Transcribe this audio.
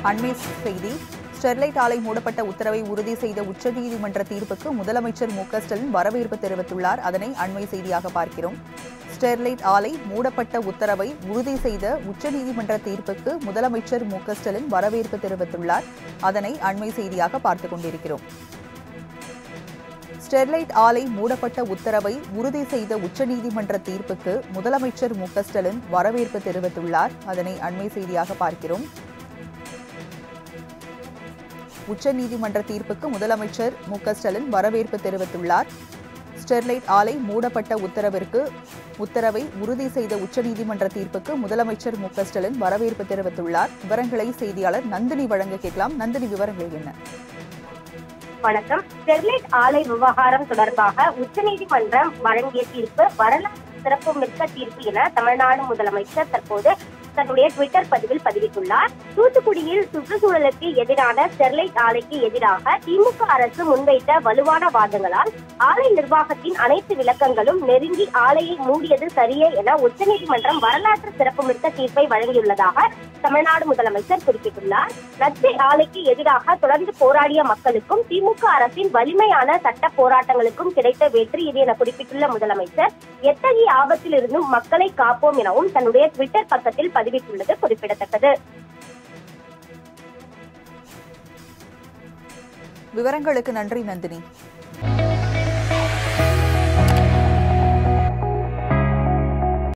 அண்மை செய்தி ஸ்டெர்லைட் ஆலை மூடப்பட்ட உத்தரவை உறுதி செய்த உச்சநீதிமன்ற தீர்ப்புக்கு முதலமைச்சர் மு க ஸ்டாலின் வரவேற்பு தெரிவித்துள்ளார் அதனை அண்மை செய்தியாக பார்க்கிறோம் ஸ்டெர்லைட் ஆலை மூடப்பட்ட உத்தரவை உறுதி செய்த உச்சநீதிமன்ற தீர்ப்புக்கு முதலமைச்சர் மு க ஸ்டாலின் வரவேற்பு தெரிவித்துள்ளார் அதனை அண்மை செய்தியாக பார்த்துக் கொண்டிருக்கிறோம் ஸ்டெர்லைட் ஆலை மூடப்பட்ட உத்தரவை உறுதி செய்த உச்சநீதிமன்ற தீர்ப்புக்கு முதலமைச்சர் மு க ஸ்டாலின் வரவேற்பு தெரிவித்துள்ளார் அதனை அண்மை செய்தியாக பார்க்கிறோம் உச்சநீதிமன்ற தீர்ப்புக்கு முதலமைச்சர் மு க ஸ்டாலின் வரவேற்பு தெரிவித்துள்ளார் ஸ்டெர்லைட் ஆலை மூடப்பட்ட உத்தரவிற்கு உத்தரவை உறுதி செய்த உச்சநீதிமன்ற தீர்ப்புக்கு முதலமைச்சர் மு க ஸ்டாலின் வரவேற்பு தெரிவித்துள்ளார் விவரங்களை செய்தியாளர் நந்தினி வழங்க கேட்கலாம் நந்தினி விவரங்கள் என்ன வணக்கம் ஸ்டெர்லைட் ஆலை விவகாரம் தொடர்பாக உச்சநீதிமன்றம் வழங்கிய தீர்ப்பு வரலாற்று சிறப்புமிக்க தீர்ப்பு என தமிழ்நாடு முதலமைச்சர் தற்போது தன்னுடைய ட்விட்டர் பதிவில் பதிவிட்டுள்ளார் தூத்துக்குடியில் சுற்றுச்சூழலுக்கு எதிரான ஸ்டெர்லைட் ஆலைக்கு எதிராக திமுக அரசு முன்வைத்த வலுவான வாதங்களால் ஆலை நிர்வாகத்தின் அனைத்து விளக்கங்களும் நெருங்கி ஆலையை மூடியது சரியே என உச்சநீதிமன்றம் வரலாற்று சிறப்புமிக்க தீர்ப்பை வழங்கியுள்ளதாக தமிழ்நாடு முதலமைச்சர் குறிப்பிட்டுள்ளார் நச்சை ஆலைக்கு எதிராக தொடர்ந்து போராடிய மக்களுக்கும் திமுக அரசின் வலிமையான சட்ட போராட்டங்களுக்கும் கிடைத்த வெற்றி இது என குறிப்பிட்டுள்ள முதலமைச்சர் எத்தகைய ஆபத்திலிருந்தும் மக்களை காப்போம் எனவும் தன்னுடைய ட்விட்டர் பக்கத்தில் பதிவிட்டுள்ளது குறிப்பிடத்தக்கது விவரங்களுக்கு நன்றி நந்தினி